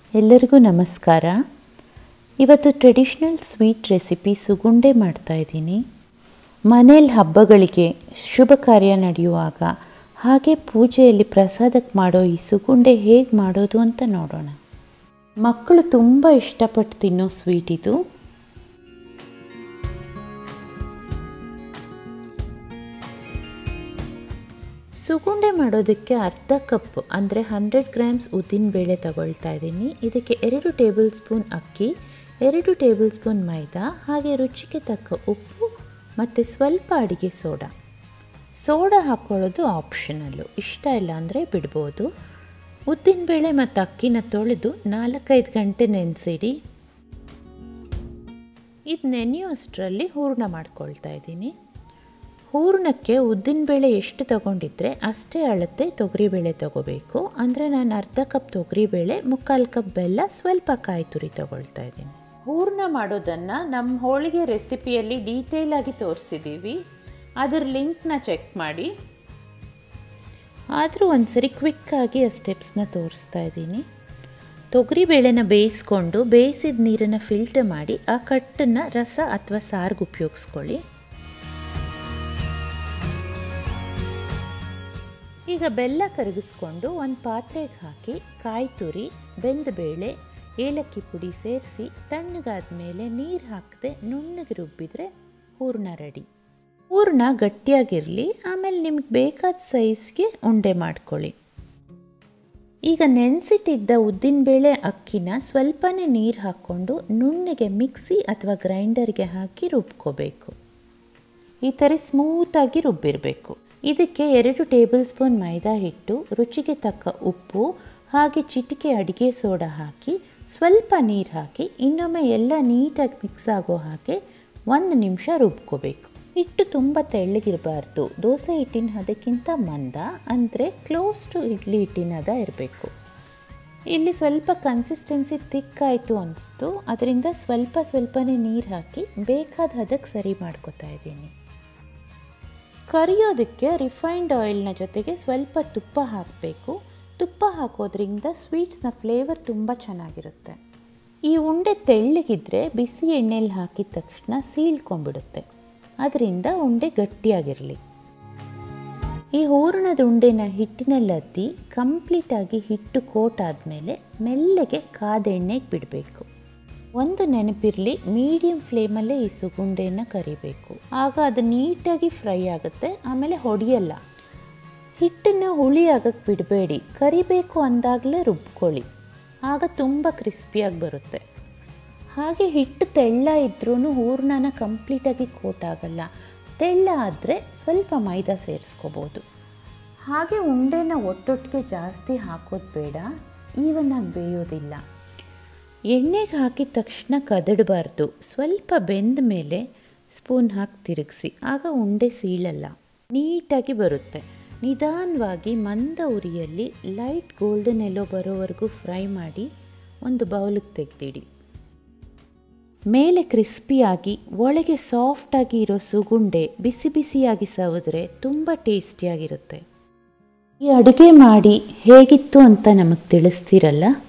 ಎಲ್ಲರಿಗೂ ನಮಸ್ಕಾರ ಇವತ್ತು ಟ್ರೆಡಿಷ್ನಲ್ ಸ್ವೀಟ್ ರೆಸಿಪಿ ಸುಗುಂಡೆ ಮಾಡ್ತಾ ಇದ್ದೀನಿ ಮನೇಲಿ ಹಬ್ಬಗಳಿಗೆ ಶುಭ ಕಾರ್ಯ ನಡೆಯುವಾಗ ಹಾಗೆ ಪೂಜೆಯಲ್ಲಿ ಪ್ರಸಾದಕ್ಕೆ ಮಾಡೋ ಈ ಸುಗುಂಡೆ ಹೇಗೆ ಮಾಡೋದು ಅಂತ ನೋಡೋಣ ಮಕ್ಕಳು ತುಂಬ ಇಷ್ಟಪಟ್ಟು ತಿನ್ನೋ ಸ್ವೀಟ್ ಇದು ಸುಗುಂಡೆ ಮಾಡೋದಕ್ಕೆ ಅರ್ಧ ಕಪ್ ಅಂದರೆ ಹಂಡ್ರೆಡ್ ಗ್ರಾಮ್ಸ್ ಉದ್ದಿನಬೇಳೆ ತಗೊಳ್ತಾ ಇದ್ದೀನಿ ಇದಕ್ಕೆ ಎರಡು ಟೇಬಲ್ ಸ್ಪೂನ್ ಅಕ್ಕಿ ಎರಡು ಟೇಬಲ್ ಸ್ಪೂನ್ ಮೈದಾ ಹಾಗೆ ರುಚಿಗೆ ತಕ್ಕ ಉಪ್ಪು ಮತ್ತು ಸ್ವಲ್ಪ ಅಡಿಗೆ ಸೋಡಾ ಸೋಡಾ ಹಾಕ್ಕೊಳ್ಳೋದು ಆಪ್ಷನಲ್ಲು ಇಷ್ಟ ಇಲ್ಲ ಅಂದರೆ ಬಿಡ್ಬೋದು ಉದ್ದಿನಬೇಳೆ ಮತ್ತು ಅಕ್ಕಿನ ತೊಳೆದು ನಾಲ್ಕೈದು ಗಂಟೆ ನೆನೆಸಿಡಿ ಇದು ನೆನೆಯೋಷ್ಟರಲ್ಲಿ ಹೂರ್ಣ ಮಾಡ್ಕೊಳ್ತಾ ಇದ್ದೀನಿ ಹೂರ್ಣಕ್ಕೆ ಉದ್ದಿನಬೇಳೆ ಎಷ್ಟು ತಗೊಂಡಿದ್ರೆ ಅಷ್ಟೇ ಅಳತೆ ತೊಗರಿಬೇಳೆ ತಗೋಬೇಕು ಅಂದರೆ ನಾನು ಅರ್ಧ ಕಪ್ ತೊಗರಿಬೇಳೆ ಮುಕ್ಕಾಲು ಕಪ್ ಬೆಲ್ಲ ಸ್ವಲ್ಪ ಕಾಯಿ ತುರಿ ತಗೊಳ್ತಾ ಇದ್ದೀನಿ ಹೂರ್ಣ ಮಾಡೋದನ್ನು ನಮ್ಮ ಹೋಳಿಗೆ ರೆಸಿಪಿಯಲ್ಲಿ ಡೀಟೇಲ್ ಆಗಿ ತೋರಿಸಿದ್ದೀವಿ ಅದರ ಲಿಂಕ್ನ ಚೆಕ್ ಮಾಡಿ ಆದರೂ ಒಂದ್ಸರಿ ಕ್ವಿಕ್ಕಾಗಿ ಆ ಸ್ಟೆಪ್ಸ್ನ ತೋರಿಸ್ತಾ ಇದ್ದೀನಿ ತೊಗರಿಬೇಳೆನ ಬೇಯಿಸ್ಕೊಂಡು ಬೇಯಿಸಿದ ನೀರನ್ನು ಫಿಲ್ಟರ್ ಮಾಡಿ ಆ ಕಟ್ಟನ್ನು ರಸ ಅಥವಾ ಸಾರಿಗೆ ಉಪಯೋಗಿಸ್ಕೊಳ್ಳಿ ಈಗ ಬೆಲ್ಲ ಕರಗಿಸ್ಕೊಂಡು ಒಂದು ಪಾತ್ರೆಗೆ ಹಾಕಿ ಕಾಯಿ ತುರಿ ಬೆಂದ ಬೇಳೆ ಏಲಕ್ಕಿ ಪುಡಿ ಸೇರಿಸಿ ತಣ್ಣಗಾದ ಮೇಲೆ ನೀರು ಹಾಕದೆ ನುಣ್ಣಗೆ ರುಬ್ಬಿದರೆ ಹೂರ್ಣ ರೆಡಿ ಹೂರ್ಣ ಗಟ್ಟಿಯಾಗಿರಲಿ ಆಮೇಲೆ ನಿಮ್ಗೆ ಬೇಕಾದ ಸೈಜ್ಗೆ ಉಂಡೆ ಮಾಡ್ಕೊಳ್ಳಿ ಈಗ ನೆನೆಸಿಟ್ಟಿದ್ದ ಉದ್ದಿನಬೇಳೆ ಅಕ್ಕಿನ ಸ್ವಲ್ಪನೇ ನೀರು ಹಾಕ್ಕೊಂಡು ನುಣ್ಣಗೆ ಮಿಕ್ಸಿ ಅಥವಾ ಗ್ರೈಂಡರ್ಗೆ ಹಾಕಿ ರುಬ್ಕೋಬೇಕು ಈ ಥರ ಸ್ಮೂತಾಗಿ ರುಬ್ಬಿರಬೇಕು ಇದಕ್ಕೆ ಎರಡು ಟೇಬಲ್ ಸ್ಪೂನ್ ಮೈದಾ ಹಿಟ್ಟು ರುಚಿಗೆ ತಕ್ಕ ಉಪ್ಪು ಹಾಗೆ ಚಿಟಿಕೆ ಅಡಿಗೆ ಸೋಡಾ ಹಾಕಿ ಸ್ವಲ್ಪ ನೀರು ಹಾಕಿ ಇನ್ನೊಮ್ಮೆ ಎಲ್ಲ ನೀಟಾಗಿ ಮಿಕ್ಸ್ ಆಗೋ ಹಾಗೆ ಒಂದು ನಿಮಿಷ ರುಬ್ಕೋಬೇಕು ಹಿಟ್ಟು ತುಂಬ ತೆಳ್ಳಗಿರಬಾರ್ದು ದೋಸೆ ಹಿಟ್ಟಿನ ಅದಕ್ಕಿಂತ ಮಂದ ಅಂದರೆ ಕ್ಲೋಸ್ ಟು ಇಡ್ಲಿ ಹಿಟ್ಟಿನ ಹದ ಇರಬೇಕು ಇಲ್ಲಿ ಸ್ವಲ್ಪ ಕನ್ಸಿಸ್ಟೆನ್ಸಿ ತಿಕ್ಕಾಯಿತು ಅನಿಸ್ತು ಅದರಿಂದ ಸ್ವಲ್ಪ ಸ್ವಲ್ಪನೇ ನೀರು ಹಾಕಿ ಬೇಕಾದ ಹದಕ್ಕೆ ಸರಿ ಮಾಡ್ಕೊತಾ ಇದ್ದೀನಿ ಕರಿಯೋದಕ್ಕೆ ರಿಫೈನ್ಡ್ ಆಯಿಲ್ನ ಜೊತೆಗೆ ಸ್ವಲ್ಪ ತುಪ್ಪ ಹಾಕಬೇಕು ತುಪ್ಪ ಹಾಕೋದ್ರಿಂದ ಸ್ವೀಟ್ಸ್ನ ಫ್ಲೇವರ್ ತುಂಬ ಚೆನ್ನಾಗಿರುತ್ತೆ ಈ ಉಂಡೆ ತೆಳ್ಳಗಿದ್ರೆ ಬಿಸಿ ಎಣ್ಣೆಲಿ ಹಾಕಿದ ತಕ್ಷಣ ಸೀಳ್ಕೊಂಡ್ಬಿಡುತ್ತೆ ಅದರಿಂದ ಉಂಡೆ ಗಟ್ಟಿಯಾಗಿರಲಿ ಈ ಹೂರಣದ ಉಂಡೆನ ಹಿಟ್ಟಿನಲ್ಲಿ ಅದ್ದಿ ಕಂಪ್ಲೀಟಾಗಿ ಹಿಟ್ಟು ಕೋಟ್ ಆದಮೇಲೆ ಮೆಲ್ಲಗೆ ಕಾದೆಣ್ಣೆಗೆ ಬಿಡಬೇಕು ಒಂದು ನೆನಪಿರಲಿ ಮೀಡಿಯಂ ಫ್ಲೇಮಲ್ಲೇ ಈ ಸುಗುಂಡೆಯನ್ನು ಕರಿಬೇಕು ಆಗ ಅದು ನೀಟಾಗಿ ಫ್ರೈ ಆಗುತ್ತೆ ಆಮೇಲೆ ಹೊಡೆಯಲ್ಲ ಹಿಟ್ಟನ್ನು ಹುಳಿ ಆಗಕ್ಕೆ ಬಿಡಬೇಡಿ ಕರಿಬೇಕು ಅಂದಾಗಲೇ ರುಬ್ಕೊಳ್ಳಿ ಆಗ ತುಂಬ ಕ್ರಿಸ್ಪಿಯಾಗಿ ಬರುತ್ತೆ ಹಾಗೆ ಹಿಟ್ಟು ತೆಳ್ಳ ಇದ್ರೂ ಹೂರ್ಣನ ಕಂಪ್ಲೀಟಾಗಿ ಕೋಟ್ ಆಗಲ್ಲ ತೆಳ್ಳ ಆದರೆ ಸ್ವಲ್ಪ ಮೈದಾ ಸೇರಿಸ್ಕೋಬೋದು ಹಾಗೆ ಉಂಡೆನ ಒಟ್ಟೊಟ್ಟಿಗೆ ಜಾಸ್ತಿ ಹಾಕೋದು ಬೇಡ ಈವನ್ನಾಗಿ ಬೇಯೋದಿಲ್ಲ ಎಣ್ಣೆಗೆ ಹಾಕಿದ ತಕ್ಷಣ ಕದಡಬಾರ್ದು ಸ್ವಲ್ಪ ಬೆಂದ ಮೇಲೆ ಸ್ಪೂನ್ ಹಾಕಿ ತಿರುಗಿಸಿ ಆಗ ಉಂಡೆ ಸೀಳಲ್ಲ ನೀಟಾಗಿ ಬರುತ್ತೆ ನಿಧಾನವಾಗಿ ಮಂದ ಉರಿಯಲ್ಲಿ ಲೈಟ್ ಗೋಲ್ಡನ್ ಎಲ್ಲೋ ಬರೋವರೆಗೂ ಫ್ರೈ ಮಾಡಿ ಒಂದು ಬೌಲಿಗೆ ತೆಗೆದಿಡಿ ಮೇಲೆ ಕ್ರಿಸ್ಪಿಯಾಗಿ ಒಳಗೆ ಸಾಫ್ಟಾಗಿ ಇರೋ ಸುಗುಂಡೆ ಬಿಸಿ ಬಿಸಿಯಾಗಿ ಸವಿದ್ರೆ ತುಂಬ ಟೇಸ್ಟಿಯಾಗಿರುತ್ತೆ ಈ ಅಡುಗೆ ಮಾಡಿ ಹೇಗಿತ್ತು ಅಂತ ನಮಗೆ ತಿಳಿಸ್ತೀರಲ್ಲ